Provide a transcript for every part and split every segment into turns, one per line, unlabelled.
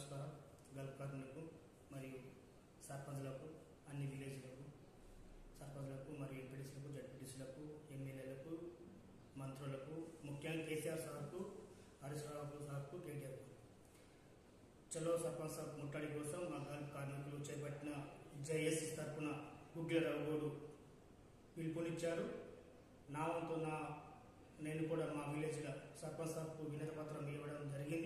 నమస్కారం గల్ఫ్ కార్మికులకు మరియు సర్పంచ్లకు అన్ని విలేజ్లకు సర్పంచ్లకు మరియు ఎంపీటీసీలకు జడ్పీటీసీలకు ఎమ్మెల్యేలకు మంత్రులకు ముఖ్యంగా కేసీఆర్ సార్కు హరీష్ రావు సార్కు కేటీఆర్కు చలో సర్పంచ్ సార్ ముట్టడి కోసం మా గల్ఫ్ కార్మికులు చేపట్టిన జేఏసీ తరఫున గుగ్గిల రఘుగోడు పిలుపునిచ్చారు నా వంతు నా నేను కూడా మా విలేజ్లో సర్పంచ్ సార్కు వినత పత్రం ఇవ్వడం జరిగింది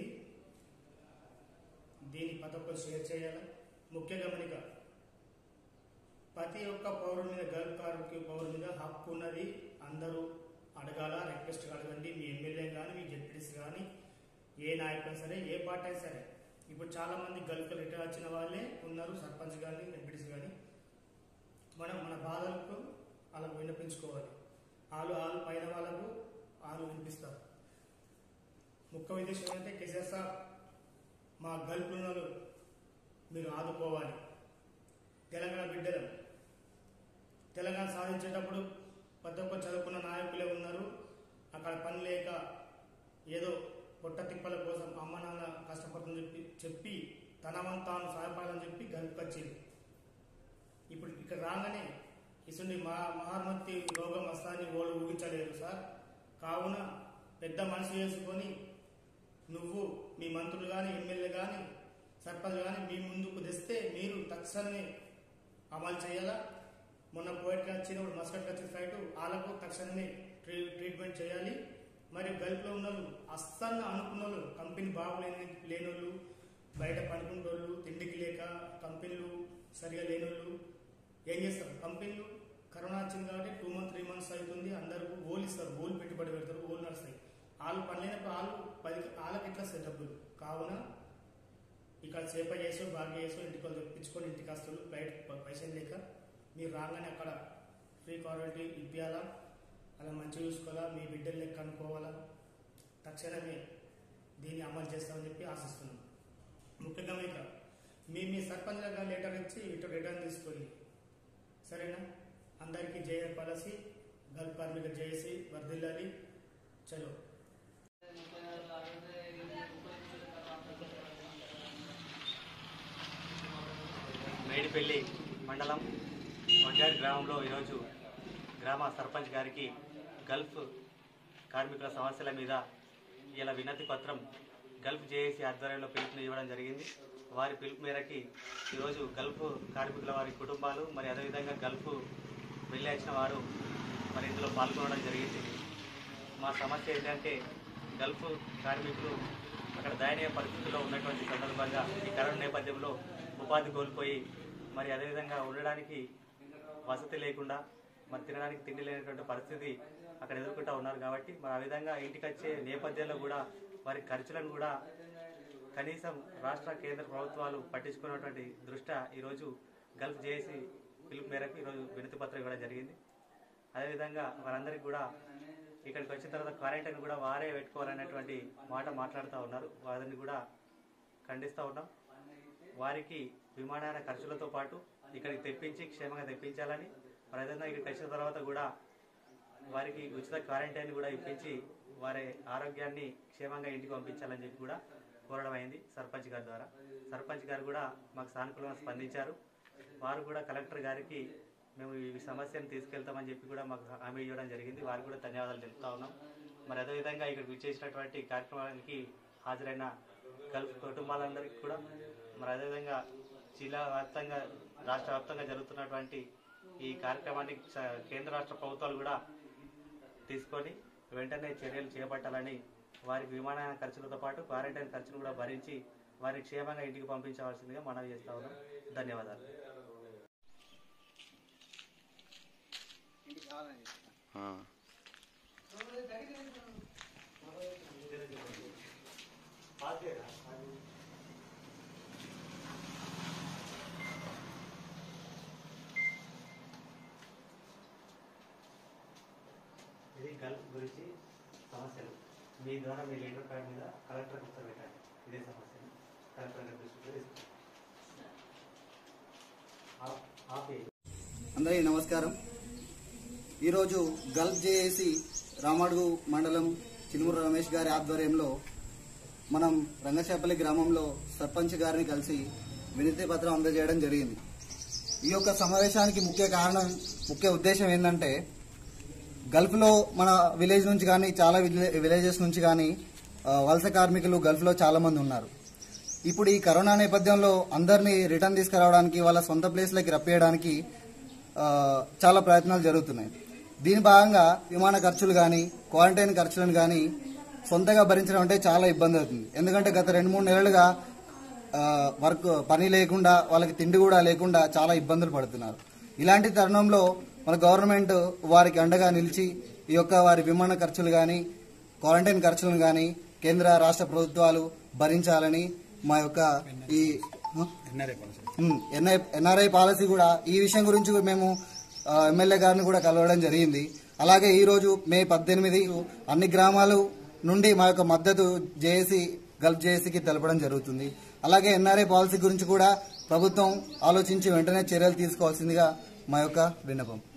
దీన్ని ప్రతి ఒక్కరు షేర్ చేయాలి ముఖ్య గమనిక ప్రతి ఒక్క పౌరుని మీద గల్ఫ్ కార్మిక పౌరుని మీద హక్కు ఉన్నది అందరూ అడగాల రిక్వెస్ట్ అడగండి మీ ఎమ్మెల్యే కానీ మీ జడ్పీటీసీ కానీ ఏ నాయకుడు సరే ఏ పార్టీ అయినా సరే ఇప్పుడు చాలా మంది గల్ఫ్ రిటైర్ వచ్చిన వాళ్ళే ఉన్నారు సర్పంచ్ కానీ ఎంపీటీసీ కానీ మనం మన బాధలకు వాళ్ళకు వినిపించుకోవాలి వాళ్ళు వాళ్ళు పైన వాళ్ళకు వాళ్ళు వినిపిస్తారు ముఖ్య ఉద్దేశం ఏంటంటే కేసీఆర్ సార్ మా గల్ఫ్ ఉన్నోళ్ళు మీరు ఆదుకోవాలి తెలంగాణ బిడ్డలు తెలంగాణ సాధించేటప్పుడు ప్రతి ఒక్క చదువుకున్న నాయకులే ఉన్నారు అక్కడ పని లేక ఏదో పొట్ట తిప్పల కోసం అమ్మ నాన్న కష్టపడుతుందని చెప్పి చెప్పి తన వంతు తాను సహాయపడాలని చెప్పి గల్ఫ్ వచ్చింది ఇప్పుడు ఇక్కడ రాగానే ఇసుండి మా మహాత్మతి రోగం వస్తాన్ని ఓళ్ళు ఊహించలేరు సార్ కావున పెద్ద మనసు చేసుకొని నువ్వు మీ మంత్రులు కానీ ఎమ్మెల్యే కానీ సర్పంచ్ కానీ మీ ముందుకు తెస్తే మీరు తక్షణమే అమలు చేయాలా మొన్న కోవిడ్కి వచ్చినప్పుడు మస్కట్కి వచ్చిన ఫ్లైట్ వాళ్ళకు తక్షణమే ట్రీ ట్రీట్మెంట్ చేయాలి మరి గల్ఫ్లో ఉన్న వాళ్ళు అస్సలు అనుకున్న వాళ్ళు కంపెనీ బాగులేని లేనోళ్ళు బయట పనుకుంటోళ్ళు తిండికి లేక కంపెనీలు సరిగా లేనోళ్ళు ఏం చేస్తారు కంపెనీలు కరోనా వచ్చింది కాబట్టి టూ మంత్ త్రీ మంత్స్ అవుతుంది అందరూ ఓలు ఇస్తారు ఓలు పెట్టుబడి పెడతారు ఓలు నడుస్తాయి వాళ్ళు పని లేనప్పుడు వాళ్ళు పది వాళ్ళకి ఎట్లా వస్తాయి డబ్బులు కావున ఇక్కడ చేప చేసో బాగా చేసో ఇంటికి వాళ్ళు తెప్పించుకొని ఇంటికి వస్తారు ఫ్లైట్ ప- పైసలు లేక మీరు రాగానే అక్కడ ఫ్రీ క్వారంటైన్ ఇప్పియాలా అలా మంచిగా చూసుకోవాలా మీ బిడ్డలు లెక్క అనుకోవాలా తక్షణమే దీన్ని అమలు చేస్తామని చెప్పి ఆశిస్తున్నాం ముఖ్య గమనిక మీ మీ సర్పంచ్గా లెటర్ ఇచ్చి ఇటు రిటర్న్ తీసుకొని సరేనా అందరికీ జయ పాలసీ గల్ఫ్ కార్మిక జేఏసీ వర్ధిల్లాలి చలో
మేడిపల్లి మండలం వడ్డారి గ్రామంలో ఈరోజు గ్రామ సర్పంచ్ గారికి గల్ఫ్ కార్మికుల సమస్యల మీద ఇలా వినతి పత్రం గల్ఫ్ జేఏసీ ఆధ్వర్యంలో పిలుపుని ఇవ్వడం జరిగింది వారి పిలుపు మేరకి ఈరోజు గల్ఫ్ కార్మికుల వారి కుటుంబాలు మరి అదేవిధంగా గల్ఫ్ వెళ్ళి వచ్చిన వారు మరి ఇందులో పాల్గొనడం జరిగింది మా సమస్య ఏంటంటే గల్ఫ్ కార్మికులు అక్కడ దయనీయ పరిస్థితుల్లో ఉన్నటువంటి సందర్భంగా ఈ కరోనా నేపథ్యంలో ఉపాధి కోల్పోయి మరి అదేవిధంగా ఉండడానికి వసతి లేకుండా మరి తినడానికి తిండి లేనటువంటి పరిస్థితి అక్కడ ఎదుర్కొంటూ ఉన్నారు కాబట్టి మరి ఆ విధంగా ఇంటికి వచ్చే నేపథ్యంలో కూడా వారి ఖర్చులను కూడా కనీసం రాష్ట్ర కేంద్ర ప్రభుత్వాలు పట్టించుకున్నటువంటి దృష్ట్యా ఈరోజు గల్ఫ్ జేఏసీ పిలుపు మేరకు ఈరోజు వినతి పత్రం ఇవ్వడం జరిగింది అదేవిధంగా వారందరికీ కూడా ఇక్కడికి వచ్చిన తర్వాత క్వారంటైన్ కూడా వారే పెట్టుకోవాలనేటువంటి మాట మాట్లాడుతూ ఉన్నారు వారిని కూడా ఖండిస్తూ ఉన్నాం వారికి విమానాల ఖర్చులతో పాటు ఇక్కడికి తెప్పించి క్షేమంగా తెప్పించాలని మరి అదేవిధంగా ఇక్కడికి వచ్చిన తర్వాత కూడా వారికి ఉచిత క్వారంటైన్ కూడా ఇప్పించి వారి ఆరోగ్యాన్ని క్షేమంగా ఇంటికి పంపించాలని చెప్పి కూడా కోరడం అయింది సర్పంచ్ గారి ద్వారా సర్పంచ్ గారు కూడా మాకు సానుకూలంగా స్పందించారు వారు కూడా కలెక్టర్ గారికి మేము ఈ సమస్యను తీసుకెళ్తామని చెప్పి కూడా మాకు హామీ ఇవ్వడం జరిగింది వారికి కూడా ధన్యవాదాలు తెలుపుతా ఉన్నాం మరి అదేవిధంగా ఇక్కడికి విచ్చేసినటువంటి కార్యక్రమానికి హాజరైన గల్ఫ్ కుటుంబాలందరికీ కూడా మరి అదేవిధంగా జిల్లా వ్యాప్తంగా రాష్ట్ర వ్యాప్తంగా జరుగుతున్నటువంటి ఈ కార్యక్రమాన్ని స- కేంద్ర రాష్ట్ర ప్రభుత్వాలు కూడా తీసుకొని వెంటనే చర్యలు చేపట్టాలని వారికి విమానాల ఖర్చులతో పాటు క్వారంటైన్ ఖర్చులు కూడా భరించి వారిని క్షేమంగా ఇంటికి పంపించవలసిందిగా మనవి చేస్తా ఉన్నాం ధన్యవాదాలు ఇది గల్ఫ్ గురించి సమస్యలు మీ ద్వారా మీ లెటర్ ప్యాడ్ మీద కలెక్టర్ ఉత్తరం పెట్టండి ఇదే సమస్యలు కలెక్టర్ గారి దృష్టికి తీసుకుంటాం ఆ- ఆ పేజ్
అందరికీ నమస్కారం ఈరోజు గల్ఫ్ జేఏసి రామడుగు మండలం చిలుమురు రమేష్ గారి ఆధ్వర్యంలో మనం రంగశాపల్లి గ్రామంలో సర్పంచ్ గారిని కలిసి వినతి పత్రం అందజేయడం జరిగింది ఈ యొక్క సమావేశానికి ముఖ్య కారణం ముఖ్య ఉద్దేశం ఏంటంటే గల్ఫ్లో మన విలేజ్ నుంచి కానీ చాలా విలే- విలేజెస్ నుంచి కానీ ఆ, వలస కార్మికులు గల్ఫ్లో చాలా మంది ఉన్నారు ఇప్పుడు ఈ కరోనా నేపథ్యంలో అందరినీ రిటర్న్ తీసుకురావడానికి వాళ్ళ సొంత ప్లేస్లకి రప్పియడానికి ఆ, చాలా ప్రయత్నాలు జరుగుతున్నాయి దీని భాగంగా విమాన ఖర్చులు కానీ క్వారంటైన్ ఖర్చులను కానీ సొంతగా భరించడం అంటే చాలా ఇబ్బంది అవుతుంది ఎందుకంటే గత రెండు మూడు నెలలుగా ఆ, వర్క్ పని లేకుండా వాళ్ళకి తిండి కూడా లేకుండా చాలా ఇబ్బందులు పడుతున్నారు ఇలాంటి తరుణంలో మన గవర్నమెంట్ వారికి అండగా నిలిచి ఈ యొక్క వారి విమాన ఖర్చులు కానీ క్వారంటైన్ ఖర్చులను కానీ కేంద్ర రాష్ట్ర ప్రభుత్వాలు భరించాలని మా యొక్క ఈ ఉమ్, ఎన్ఐ ఎన్ఆర్ఐ పాలసీ కూడా ఈ విషయం గురించి మేము ఆ, ఎమ్మెల్యే గారిని కూడా కలవడం జరిగింది అలాగే ఈ రోజు మే పద్దెనిమిది అన్ని గ్రామాలు నుండి మా యొక్క మద్దతు జేఏసీ గల్ఫ్ జేఏసీకి తెలపడం జరుగుతుంది అలాగే ఎన్ఆర్ఐ పాలసీ గురించి కూడా ప్రభుత్వం ఆలోచించి వెంటనే చర్యలు తీసుకోవాల్సిందిగా మా యొక్క విన్నపం